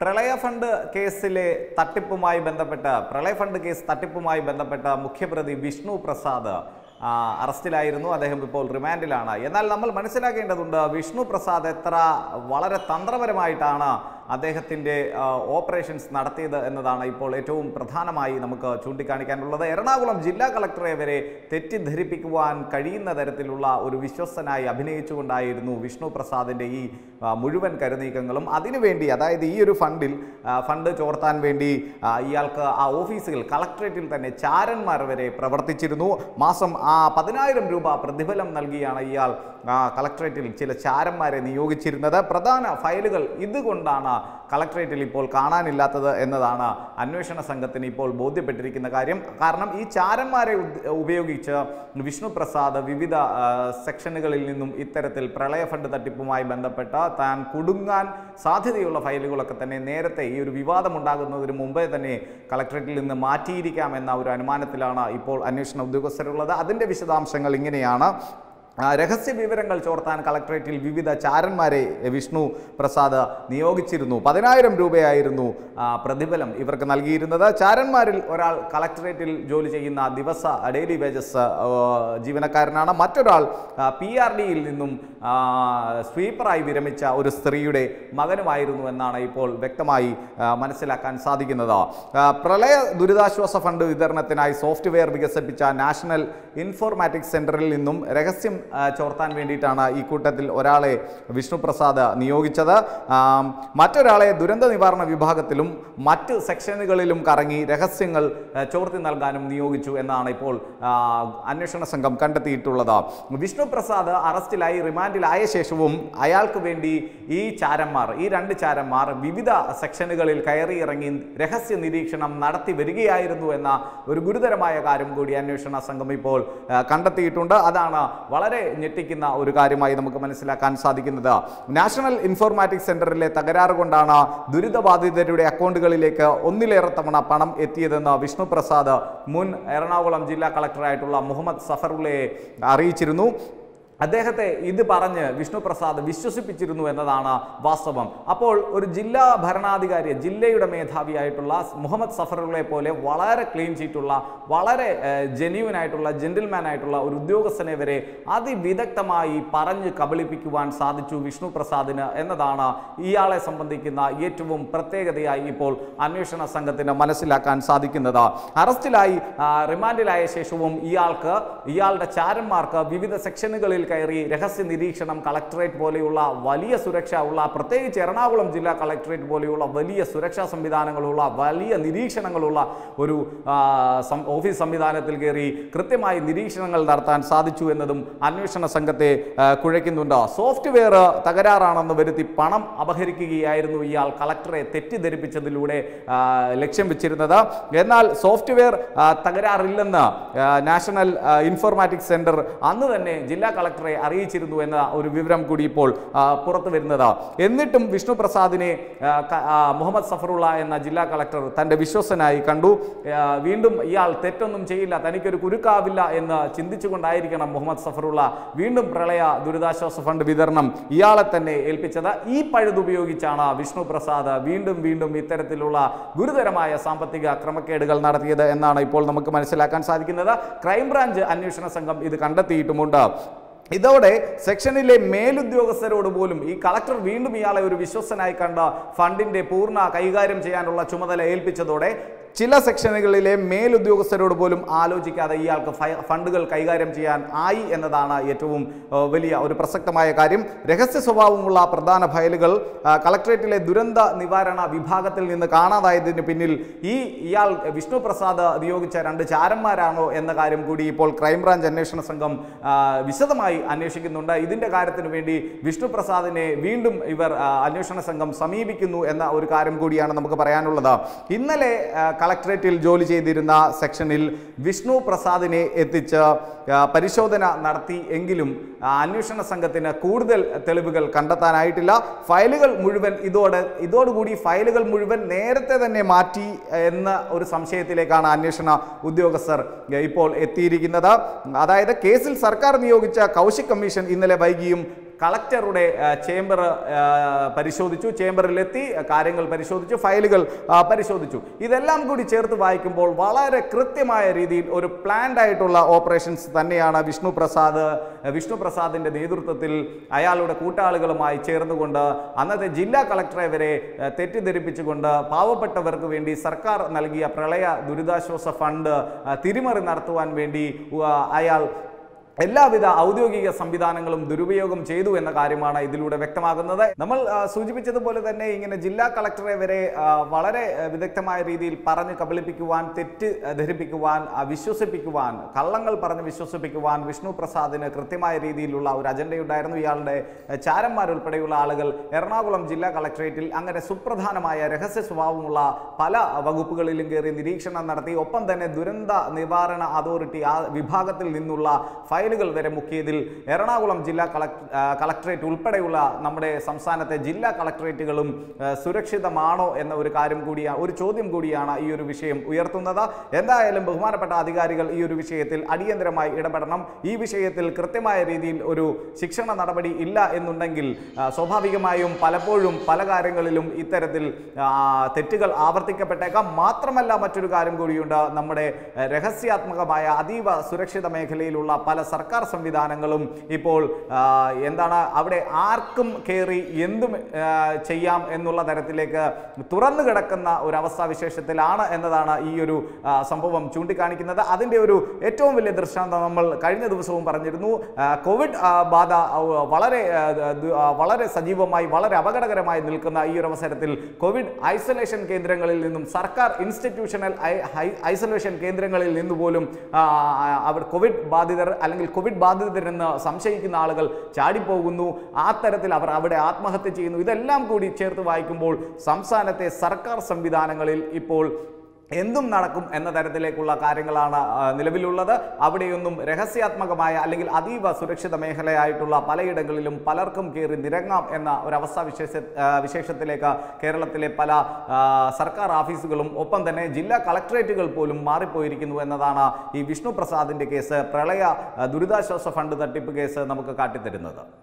പ്രളയ ഫണ്ട് കേസിലെ തട്ടിപ്പുമായി ബന്ധപ്പെട്ട് പ്രളയ ഫണ്ട് കേസ് തട്ടിപ്പുമായി ബന്ധപ്പെട്ട മുഖ്യപ്രതി വിഷ്ണു പ്രസാദ് ആ, അറസ്റ്റിലായിരുന്നു അദ്ദേഹം ഇപ്പോൾ റിമാൻഡിലാണ് എന്നാൽ നമ്മൾ മനസ്സിലാക്കേണ്ടതുണ്ട് വിഷ്ണു പ്രസാദ് എത്ര വളരെ തന്ത്രപരമായിട്ടാണ് അദ്ദേഹത്തിൻ്റെ ആ, ഓപ്പറേഷൻസ് നടത്തിയത് എന്നതാണ് ഇപ്പോൾ ഏറ്റവും പ്രധാനമായി നമുക്ക് ചൂണ്ടിക്കാണിക്കാനുള്ളത് എറണാകുളം ജില്ലാ കളക്ടറെ വരെ തെറ്റിദ്ധരിപ്പിക്കുവാൻ കഴിയുന്ന തരത്തിലുള്ള ഒരു വിശ്വസ്തനായി അഭിനയിച്ചുകൊണ്ടായിരുന്നു വിഷ്ണു പ്രസാദിൻ്റെ ഈ ആ, മുഴുവൻ കരുനീക്കങ്ങളും അതിനുവേണ്ടി അതായത് ഈ ഒരു ഫണ്ടിൽ ആ, ഫണ്ട് ചോർത്താൻ വേണ്ടി ആ, ഇയാൾക്ക് ആ ഓഫീസുകൾ കളക്ടറേറ്റിൽ തന്നെ ചാരന്മാർ വരെ പ്രവർത്തിച്ചിരുന്നു മാസം ആ പതിനായിരം രൂപ പ്രതിഫലം നൽകിയാണ് ഇയാൾ ആ, കളക്ടറേറ്റിൽ ചില ചാരന്മാരെ നിയോഗിച്ചിരുന്നത് പ്രധാന ഫയലുകൾ ഇതുകൊണ്ടാണ് കളക്ടറേറ്റിൽ ഇപ്പോൾ കാണാനില്ലാത്തത് എന്നതാണ് അന്വേഷണ സംഘത്തിന് ഇപ്പോൾ ബോധ്യപ്പെട്ടിരിക്കുന്ന കാര്യം കാരണം ഈ ചാരന്മാരെ ഉദ്- ഉപയോഗിച്ച് വിഷ്ണു പ്രസാദ് വിവിധ ആ, സെക്ഷനുകളിൽ നിന്നും ഇത്തരത്തിൽ പ്രളയ ഫണ്ട് തട്ടിപ്പുമായി ബന്ധപ്പെട്ട താൻ കുടുങ്ങാൻ സാധ്യതയുള്ള ഫയലുകളൊക്കെ തന്നെ നേരത്തെ ഈ ഒരു വിവാദമുണ്ടാകുന്നതിന് മുമ്പേ തന്നെ കളക്ടറേറ്റിൽ നിന്ന് മാറ്റിയിരിക്കാം എന്ന ഒരു അനുമാനത്തിലാണ് ഇപ്പോൾ അന്വേഷണ ഉദ്യോഗസ്ഥരുള്ളത് അതിൻ്റെ വിശദാംശങ്ങൾ ഇങ്ങനെയാണ് ആ, രഹസ്യ വിവരങ്ങൾ ചോർത്താൻ കളക്ടറേറ്റിൽ വിവിധ ചാരന്മാരെ വിഷ്ണു പ്രസാദ് നിയോഗിച്ചിരുന്നു പതിനായിരം രൂപയായിരുന്നു ആ, പ്രതിഫലം ഇവർക്ക് നൽകിയിരുന്നത് ചാരന്മാരിൽ ഒരാൾ കളക്ടറേറ്റിൽ ജോലി ചെയ്യുന്ന ദിവസ ഡെയിലി വേജസ് ആ, ജീവനക്കാരനാണ് മറ്റൊരാൾ പി ആർ ഡിയിൽ നിന്നും ആ, സ്വീപ്പറായി വിരമിച്ച ഒരു സ്ത്രീയുടെ മകനുമായിരുന്നു എന്നാണ് ഇപ്പോൾ വ്യക്തമായി ആ, മനസ്സിലാക്കാൻ സാധിക്കുന്നത് ആ, പ്രളയ ദുരിതാശ്വാസ ഫണ്ട് വിതരണത്തിനായി സോഫ്റ്റ്വെയർ വികസിപ്പിച്ച നാഷണൽ ഇൻഫോർമാറ്റിക്സ് സെന്ററിൽ നിന്നും രഹസ്യം ആ, ചോർത്താൻ വേണ്ടിയിട്ടാണ് ഈ കൂട്ടത്തിൽ ഒരാളെ വിഷ്ണു പ്രസാദ് നിയോഗിച്ചത് ആ, മറ്റൊരാളെ ദുരന്ത നിവാരണ വിഭാഗത്തിലും മറ്റ് സെക്ഷനുകളിലും കറങ്ങി രഹസ്യങ്ങൾ ആ, ചോർത്തി നൽകാനും നിയോഗിച്ചു എന്നാണ് ഇപ്പോൾ ആ, അന്വേഷണ സംഘം കണ്ടെത്തിയിട്ടുള്ളത് വിഷ്ണു പ്രസാദ് അറസ്റ്റിലായി റിമാൻഡിലായ ശേഷവും അയാൾക്ക് വേണ്ടി ഈ ചാരന്മാർ ഈ രണ്ട് ചാരന്മാർ വിവിധ സെക്ഷനുകളിൽ കയറി ഇറങ്ങി രഹസ്യ നിരീക്ഷണം നടത്തി വരികയായിരുന്നു എന്ന ഒരു ഗുരുതരമായ കാര്യം കൂടി അന്വേഷണ സംഘം ഇപ്പോൾ ആ, കണ്ടെത്തിയിട്ടുണ്ട് അതാണ് വളരെ ഞെട്ടിക്കുന്ന ഒരു കാര്യമായി നമുക്ക് മനസ്സിലാക്കാൻ സാധിക്കുന്നത് നാഷണൽ ഇൻഫോർമാറ്റിക്സ് സെന്ററിലെ തകരാറ് കൊണ്ടാണ് ദുരിതബാധിതരുടെ അക്കൗണ്ടുകളിലേക്ക് ഒന്നിലേറെ തവണ പണം എത്തിയതെന്ന് വിഷ്ണു പ്രസാദ് മുൻ എറണാകുളം ജില്ലാ കളക്ടറായിട്ടുള്ള മുഹമ്മദ് സഫറുള്ളയെ അറിയിച്ചിരുന്നു അദ്ദേഹത്തെ ഇത് പറഞ്ഞ് വിഷ്ണു പ്രസാദ് വിശ്വസിപ്പിച്ചിരുന്നു എന്നതാണ് വാസ്തവം അപ്പോൾ ഒരു ജില്ലാ ഭരണാധികാരി ജില്ലയുടെ മേധാവിയായിട്ടുള്ള മുഹമ്മദ് സഫറുകളെ പോലെ വളരെ ക്ലീൻ ചീറ്റുള്ള വളരെ ജെന്യൂൻ ആയിട്ടുള്ള ജെന്റിൽമാൻ ആയിട്ടുള്ള ഒരു ഉദ്യോഗസ്ഥനെ വരെ അതിവിദഗ്ധമായി പറഞ്ഞ് കബളിപ്പിക്കുവാൻ സാധിച്ചു വിഷ്ണു പ്രസാദിന് എന്നതാണ് ഇയാളെ സംബന്ധിക്കുന്ന ഏറ്റവും പ്രത്യേകതയായി ഇപ്പോൾ അന്വേഷണ സംഘത്തിന് മനസ്സിലാക്കാൻ സാധിക്കുന്നത് അറസ്റ്റിലായി ആ, റിമാൻഡിലായ ശേഷവും ഇയാൾക്ക് ഇയാളുടെ ചാരന്മാർക്ക് വിവിധ സെക്ഷനുകളിൽ കയറി രഹസ്യ നിരീക്ഷണം കളക്ടറേറ്റ് പോലെയുള്ള വലിയ സുരക്ഷ ഉള്ള പ്രത്യേകിച്ച് എറണാകുളം ജില്ലാ കളക്ടറേറ്റ് പോലെയുള്ള വലിയ സുരക്ഷാ സംവിധാനങ്ങളുള്ള വലിയ നിരീക്ഷണങ്ങളുള്ള ഒരു ആ, സം- ഓഫീസ് സംവിധാനത്തിൽ കയറി കൃത്യമായി നിരീക്ഷണങ്ങൾ നടത്താൻ സാധിച്ചു എന്നതും അന്വേഷണ സംഘത്തെ ആ, കുഴയ്ക്കുന്നുണ്ട് സോഫ്റ്റ്വെയർ തകരാറാണെന്ന് വരുത്തി പണം അപഹരിക്കുകയായിരുന്നു ഇയാൾ കളക്ടറെ തെറ്റിദ്ധരിപ്പിച്ചതിലൂടെ ആ, ലക്ഷ്യം വെച്ചിരുന്നത് എന്നാൽ സോഫ്റ്റ്വെയർ ആ, തകരാറില്ലെന്ന് ആ, നാഷണൽ ആ, ഇൻഫോർമാറ്റിക്സ് സെന്റർ അന്ന് തന്നെ ജില്ലാ കളക്ടറെ അറിയിച്ചിരുന്നു എന്ന ഒരു വിവരം കൂടി ഇപ്പോൾ ആ, പുറത്തു വരുന്നത് എന്നിട്ടും വിഷ്ണു പ്രസാദിനെ ആ, ക- ആ, മുഹമ്മദ് സഫറുള്ള എന്ന ജില്ലാ കളക്ടർ തൻ്റെ വിശ്വസനായി കണ്ടു ആ, വീണ്ടും ഇയാൾ തെറ്റൊന്നും ചെയ്യില്ല തനിക്കൊരു കുരുക്കാവില്ല എന്ന് ചിന്തിച്ചുകൊണ്ടായിരിക്കണം മുഹമ്മദ് സഫറുള്ള വീണ്ടും പ്രളയ ദുരിതാശ്വാസ ഫണ്ട് വിതരണം ഇയാളെ തന്നെ ഏൽപ്പിച്ചത് ഈ പഴുതുപയോഗിച്ചാണ് വിഷ്ണു പ്രസാദ് വീണ്ടും വീണ്ടും ഇത്തരത്തിലുള്ള ഗുരുതരമായ സാമ്പത്തിക ക്രമക്കേടുകൾ നടത്തിയത് എന്നാണ് ഇപ്പോൾ നമുക്ക് മനസ്സിലാക്കാൻ സാധിക്കുന്നത് ക്രൈംബ്രാഞ്ച് അന്വേഷണ സംഘം ഇത് കണ്ടെത്തിയിട്ടുമുണ്ട് ഇതോടെ സെക്ഷനിലെ മേലുദ്യോഗസ്ഥരോട് പോലും ഈ കളക്ടർ വീണ്ടും ഇയാളെ ഒരു വിശ്വസനായി കണ്ട ഫണ്ടിന്റെ പൂർണ്ണ കൈകാര്യം ചെയ്യാനുള്ള ചുമതല ഏൽപ്പിച്ചതോടെ ചില സെക്ഷനുകളിലെ മേലുദ്യോഗസ്ഥരോട് പോലും ആലോചിക്കാതെ ഇയാൾക്ക് ഫയ- ഫണ്ടുകൾ കൈകാര്യം ചെയ്യാൻ ആയി എന്നതാണ് ഏറ്റവും ആ, വലിയ ഒരു പ്രസക്തമായ കാര്യം രഹസ്യ സ്വഭാവമുള്ള പ്രധാന ഫയലുകൾ ആ, കളക്ടറേറ്റിലെ ദുരന്ത നിവാരണ വിഭാഗത്തിൽ നിന്ന് കാണാതായതിന് പിന്നിൽ ഈ ഇയാൾ വിഷ്ണു പ്രസാദ് നിയോഗിച്ച രണ്ട് ചാരന്മാരാണോ എന്ന കാര്യം കൂടി ഇപ്പോൾ ക്രൈംബ്രാഞ്ച് അന്വേഷണ സംഘം ആ, വിശദമായി അന്വേഷിക്കുന്നുണ്ട് ഇതിന്റെ കാര്യത്തിന് വേണ്ടി വിഷ്ണു പ്രസാദിനെ വീണ്ടും ഇവർ ആ, അന്വേഷണ സംഘം സമീപിക്കുന്നു എന്ന ഒരു കാര്യം കൂടിയാണ് നമുക്ക് പറയാനുള്ളത് ഇന്നലെ ആ, കളക്ടറേറ്റിൽ ജോലി ചെയ്തിരുന്ന സെക്ഷനിൽ വിഷ്ണു പ്രസാദിനെ എത്തിച്ച് ആ, പരിശോധന നടത്തി എങ്കിലും ആ, അന്വേഷണ സംഘത്തിന് കൂടുതൽ തെളിവുകൾ കണ്ടെത്താനായിട്ടില്ല ഫയലുകൾ മുഴുവൻ ഇതോടെ ഇതോടുകൂടി ഫയലുകൾ മുഴുവൻ നേരത്തെ തന്നെ മാറ്റി എന്ന ഒരു സംശയത്തിലേക്കാണ് അന്വേഷണ ഉദ്യോഗസ്ഥർ ഇപ്പോൾ എത്തിയിരിക്കുന്നത് അതായത് കേസിൽ സർക്കാർ നിയോഗിച്ച കൗശിക് കമ്മീഷൻ ഇന്നലെ വൈകിയും കളക്ടറുടെ ആ, ചേംബർ ആ, പരിശോധിച്ചു ചേംബറിലെത്തി കാര്യങ്ങൾ പരിശോധിച്ചു ഫയലുകൾ ആ, പരിശോധിച്ചു ഇതെല്ലാം കൂടി ചേർത്ത് വായിക്കുമ്പോൾ വളരെ കൃത്യമായ രീതിയിൽ ഒരു പ്ലാൻഡ് ആയിട്ടുള്ള ഓപ്പറേഷൻസ് തന്നെയാണ് വിഷ്ണു പ്രസാദ് വിഷ്ണു പ്രസാദിന്റെ നേതൃത്വത്തിൽ അയാളുടെ കൂട്ടാളികളുമായി ചേർന്നുകൊണ്ട് അന്നത്തെ ജില്ലാ കളക്ടറെ വരെ ആ, തെറ്റിദ്ധരിപ്പിച്ചുകൊണ്ട് പാവപ്പെട്ടവർക്ക് വേണ്ടി സർക്കാർ നൽകിയ പ്രളയ ദുരിതാശ്വാസ ഫണ്ട് ആ, തിരിമറി നടത്തുവാൻ വേണ്ടി ആ, അയാൾ എല്ലാവിധ ഔദ്യോഗിക സംവിധാനങ്ങളും ദുരുപയോഗം ചെയ്തു എന്ന കാര്യമാണ് ഇതിലൂടെ വ്യക്തമാകുന്നത് നമ്മൾ ആ, സൂചിപ്പിച്ചതുപോലെ തന്നെ ഇങ്ങനെ ജില്ലാ കളക്ടറെ വരെ ആ, വളരെ ആ, വിദഗ്ധമായ രീതിയിൽ പറഞ്ഞ് കബളിപ്പിക്കുവാൻ തെറ്റ് ആ, ധരിപ്പിക്കുവാൻ ആ, വിശ്വസിപ്പിക്കുവാൻ കള്ളങ്ങൾ പറഞ്ഞ് വിശ്വസിപ്പിക്കുവാൻ വിഷ്ണു പ്രസാദിന് കൃത്യമായ രീതിയിലുള്ള ഒരു അജണ്ടയുണ്ടായിരുന്നു ഇയാളുടെ ആ, ചാരന്മാരുൾപ്പെടെയുള്ള ആളുകൾ എറണാകുളം ജില്ലാ കളക്ടറേറ്റിൽ അങ്ങനെ സുപ്രധാനമായ രഹസ്യ സ്വഭാവമുള്ള പല വകുപ്പുകളിലും കയറി നിരീക്ഷണം നടത്തി ഒപ്പം തന്നെ ദുരന്ത നിവാരണ അതോറിറ്റി ആ വിഭാഗത്തിൽ നിന്നുള്ള ഫയലുകൾ വരെ മുക്കിയതിൽ എറണാകുളം ജില്ലാ കളക്ട് ആ, കളക്ടറേറ്റ് ഉൾപ്പെടെയുള്ള നമ്മുടെ സംസ്ഥാനത്തെ ജില്ലാ കളക്ടറേറ്റുകളും ആ, സുരക്ഷിതമാണോ എന്ന ഒരു കാര്യം കൂടിയാണ് ഒരു ചോദ്യം കൂടിയാണ് ഈ ഒരു വിഷയം ഉയർത്തുന്നത് എന്തായാലും ബഹുമാനപ്പെട്ട അധികാരികൾ ഈ ഒരു വിഷയത്തിൽ അടിയന്തരമായി ഇടപെടണം ഈ വിഷയത്തിൽ കൃത്യമായ രീതിയിൽ ഒരു ശിക്ഷണ നടപടി ഇല്ല എന്നുണ്ടെങ്കിൽ ആ, സ്വാഭാവികമായും പലപ്പോഴും പല കാര്യങ്ങളിലും ഇത്തരത്തിൽ ആ, തെറ്റുകൾ ആവർത്തിക്കപ്പെട്ടേക്കാം മാത്രമല്ല മറ്റൊരു കാര്യം കൂടിയുണ്ട് നമ്മുടെ ആ, രഹസ്യാത്മകമായ അതീവ സുരക്ഷിത മേഖലയിലുള്ള പല സർക്കാർ സംവിധാനങ്ങളും ഇപ്പോൾ ആ, എന്താണ് അവിടെ ആർക്കും കയറി എന്തും ആ, ചെയ്യാം എന്നുള്ള തരത്തിലേക്ക് തുറന്നു കിടക്കുന്ന ഒരു അവസ്ഥാവിശേഷത്തിലാണ് എന്നതാണ് ഈ ഒരു ആ, സംഭവം ചൂണ്ടിക്കാണിക്കുന്നത് അതിൻ്റെ ഒരു ഏറ്റവും വലിയ ദൃഷ്ടാന്തം നമ്മൾ കഴിഞ്ഞ ദിവസവും പറഞ്ഞിരുന്നു ആ, കോവിഡ് ആ, ബാധ ആ, വളരെ ആ, ദ- ആ, വളരെ സജീവമായി വളരെ അപകടകരമായി നിൽക്കുന്ന ഈ ഒരു അവസരത്തിൽ കോവിഡ് ഐസൊലേഷൻ കേന്ദ്രങ്ങളിൽ നിന്നും സർക്കാർ ഇൻസ്റ്റിറ്റ്യൂഷണൽ ഐ- ഐ- ഐസൊലേഷൻ കേന്ദ്രങ്ങളിൽ നിന്ന് പോലും ആ, അവർ കോവിഡ് ബാധിതർ അല്ലെങ്കിൽ കോവിഡ് ബാധിതരെന്ന് സംശയിക്കുന്ന ആളുകൾ ചാടിപ്പോകുന്നു ആ തരത്തിൽ അവർ അവിടെ ആത്മഹത്യ ചെയ്യുന്നു ഇതെല്ലാം കൂടി ചേർത്ത് വായിക്കുമ്പോൾ സംസ്ഥാനത്തെ സർക്കാർ സംവിധാനങ്ങളിൽ ഇപ്പോൾ എന്തും നടക്കും എന്ന തരത്തിലേക്കുള്ള കാര്യങ്ങളാണ് ആ, നിലവിലുള്ളത് അവിടെയൊന്നും രഹസ്യാത്മകമായ അല്ലെങ്കിൽ അതീവ സുരക്ഷിത മേഖലയായിട്ടുള്ള പലയിടങ്ങളിലും പലർക്കും കയറി നിരങ്ങാം എന്ന ഒരവസ്ഥ വിശേഷ ആ, വിശേഷത്തിലേക്ക് കേരളത്തിലെ പല ആ, സർക്കാർ ഓഫീസുകളും ഒപ്പം തന്നെ ജില്ലാ കളക്ടറേറ്റുകൾ പോലും മാറിപ്പോയിരിക്കുന്നു എന്നതാണ് ഈ വിഷ്ണു പ്രസാദിന്റെ കേസ് പ്രളയ ആ, ദുരിതാശ്വാസ ഫണ്ട് തട്ടിപ്പ് കേസ് നമുക്ക് കാട്ടിത്തരുന്നത്